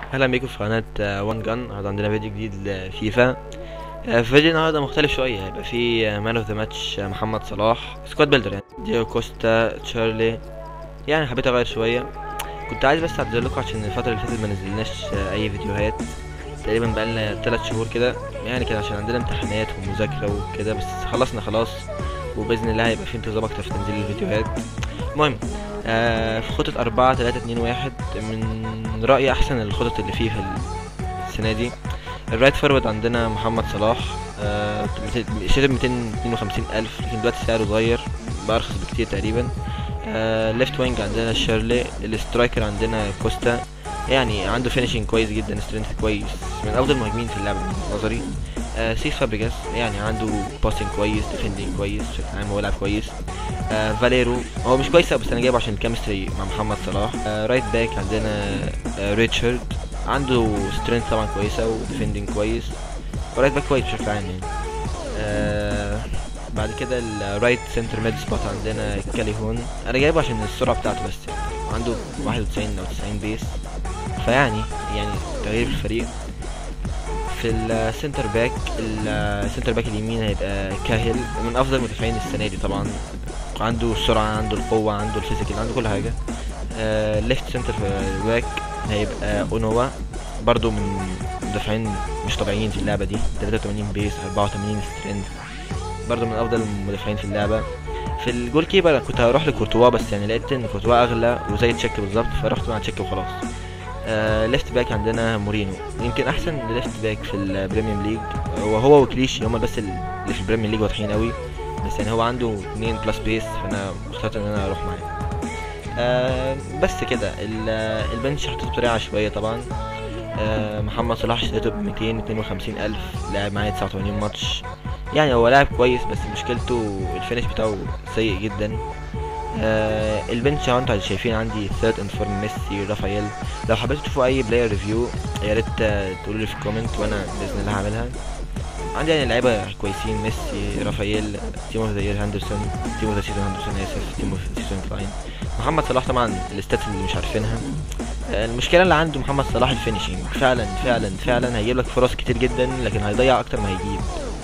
اهلا بيكم في قناة وان جان النهارده عندنا فيديو جديد لفيفا آه، في فيديو النهارده مختلف شوية هيبقى في مان اوف ذا ماتش محمد صلاح سكواد بيلدر يعني ديو كوستا تشارلي يعني حبيت اغير شوية كنت عايز بس اعتذر لكم عشان الفترة اللي فاتت ما نزلناش آه، اي فيديوهات تقريبا بقالنا تلات شهور كده يعني كده عشان عندنا امتحانات ومذاكرة وكده بس خلصنا خلاص وبإذن الله هيبقى في انتظام أكتر في تنزيل الفيديوهات المهم آه في خطة أربعة تلاتة اتنين واحد من رأيي أحسن الخطط اللي فيه في السنة دي الرايت فورورد عندنا محمد صلاح آه اشتري ب 252 ألف لكن دلوقتي سعره صغير بأرخص بكتير تقريبا آه ليفت وينج عندنا شيرلي الاسترايكر عندنا كوستا يعني عنده فينيشنج كويس جدا سترينث كويس من افضل المهاجمين في اللعبه من وجهة نظري آه سيس فابريجاس يعني عنده باسنج كويس ديفندنج كويس بشكل عام هو لاعب كويس آه فاليرو هو مش كويس أوي، بس انا جايبه عشان الكيمستري مع محمد صلاح آه رايت باك عندنا آه ريتشارد عنده سترينث طبعا كويسه وديفندنج كويس ورايت باك كويس بشكل عام يعني آه بعد كده الرايت سنتر ميد سبوت عندنا كاليهون انا جايبه عشان السرعه بتاعته بس يعني عنده 91 او 90 بيس فيعني يعني تغيير في الفريق في السنتر باك السنتر باك اليمين هيبقى كاهل من افضل المدافعين السنه دي طبعا عنده السرعه عنده القوه عنده الفيزيكال عنده كل حاجه ليفت سنتر باك هيبقى اونوا برضو من مدافعين مش طبيعيين في اللعبه دي 83 بيس 84 سترينث برضو من افضل المدافعين في اللعبه في الجول كيبر أنا كنت هروح لكورتوا بس يعني لقيت ان كورتوا اغلى وزي تشيك بالظبط فرحت مع تشيك وخلاص آه ليفت باك عندنا مورينو يمكن احسن ليفت باك في البريميوم ليج وهو وكليشي هما بس اللي في البريميوم ليج واضحين قوي بس يعني هو عنده 2 بلس بيس فانا اخترت ان انا اروح معاه آه بس كده ال- البنش حطيته بطريقه عشوائيه طبعا آه محمد صلاح اشتريته ب 252 الف لعب معايا 89 ماتش يعني هو لاعب كويس بس مشكلته الفينش بتاعه سيء جدا آه البنش اهو انتوا شايفين عندي ثيرد انفورم ميسي رافائيل لو حبيتوا تشوفوا اي بلاير ريفيو يا ريت آه، تقولوا لي في الكومنت وانا باذن الله هعملها عندي يعني لعيبه كويسين ميسي رافائيل تيمو زير هاندرسون تيمو ذا سيزون هاندرسون اسف تيمو سيزون كلاين محمد صلاح طبعا الستات اللي مش عارفينها آه، المشكله اللي عنده محمد صلاح الفينشينج فعلا فعلا فعلا هيجيب لك فرص كتير جدا لكن هيضيع اكتر ما هيجيب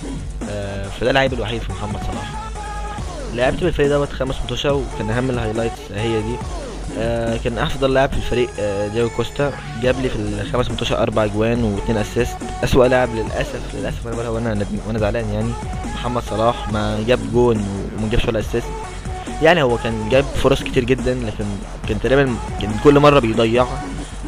آه، فده العيب الوحيد في محمد صلاح لعبت بالفريق دوت خمس ماتشات وكان اهم الهايلايتس هي دي آه كان افضل لاعب في الفريق آه دياغو كوستا جاب لي في الخمس ماتشات اربع اجوان واثنين اسيست اسوأ لاعب للاسف للاسف انا بقولها وانا ندم وانا زعلان يعني محمد صلاح ما جاب جون وما جابش ولا اسيست يعني هو كان جاب فرص كتير جدا لكن كان تقريبا كان كل مره بيضيعها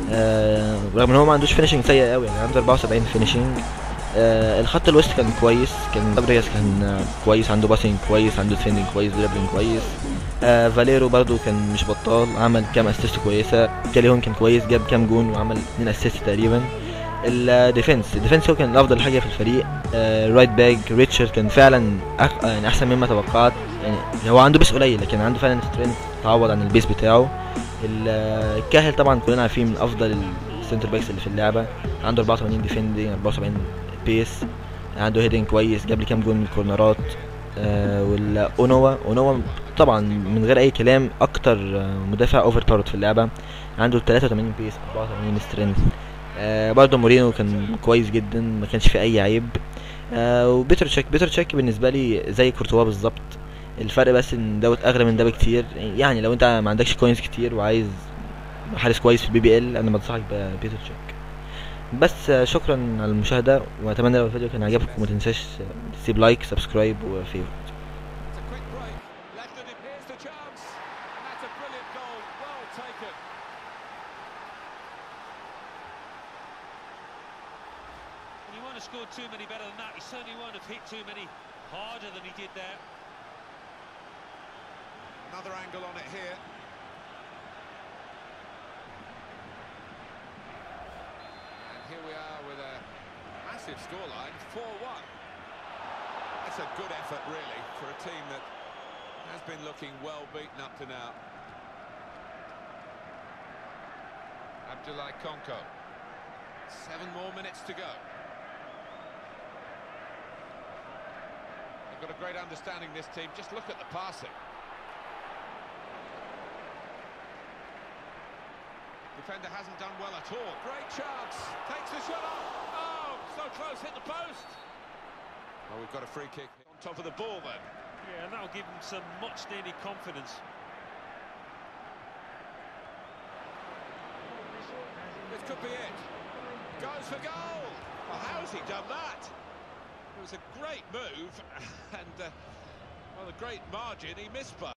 آه رغم ان هو ما عندوش فينيشنج سيء قوي يعني عنده 74 فينيشنج آه الخط الوسط كان كويس كان فابريجاس كان آه، كويس عنده باسنج كويس عنده ديفندنج كويس دريبلينج كويس آه فاليرو برضو كان مش بطال عمل كام اسيست كويسه كاليهون كان كويس جاب كام جون وعمل اتنين اسيست تقريبا الديفنس الديفنس هو كان افضل حاجه في الفريق آه رايت باك ريتشارد كان فعلا أخ... يعني احسن مما توقعت يعني هو عنده بيس قليل لكن عنده فعلا سترينث تعوض عن البيس بتاعه ال- آه، الكاهل طبعا كلنا عارفين من افضل السنتر باكس اللي في اللعبه عنده 84 ديفندنج 74 بيس عنده هيدنج كويس جاب لي كام جون من الكورنرات آه والاونوا اونوا طبعا من غير اي كلام اكتر آه، مدافع اوفر باورد في اللعبه عنده 83 بيس 84 سترينث آه برضه مورينو كان كويس جدا ما كانش فيه اي عيب آه وبيتر تشيك بيتر تشيك بالنسبه لي زي كورتوا بالظبط الفرق بس ان دوت اغلى من ده بكتير يعني لو انت ما عندكش كوينز كتير وعايز حارس كويس في البي بي ال انا بنصحك ببيتر تشيك بس آه، شكرا على المشاهده واتمنى لو الفيديو كان عجبكم وما تنساش آه، تسيب لايك سبسكرايب وفيفورت It's a quick break. Left it, here's the chance. And that's a brilliant goal. Well taken. And he won't have scored too many better than that. He certainly won't have hit too many harder than he did there. Another angle on it here. And here we are with a massive scoreline, 4-1. That's a good effort, really, for a team that has been looking well beaten up to now. Abdullah Konko. Seven more minutes to go. They've got a great understanding, this team. Just look at the passing. defender hasn't done well at all. Great chance. Takes the shot off. Oh, so close, hit the post. Well, we've got a free kick on top of the ball then. Yeah, and that'll give him some much-needed confidence. This could be it. Goes for goal. Well, how's he done that? It was a great move and, uh, well, a great margin he missed by.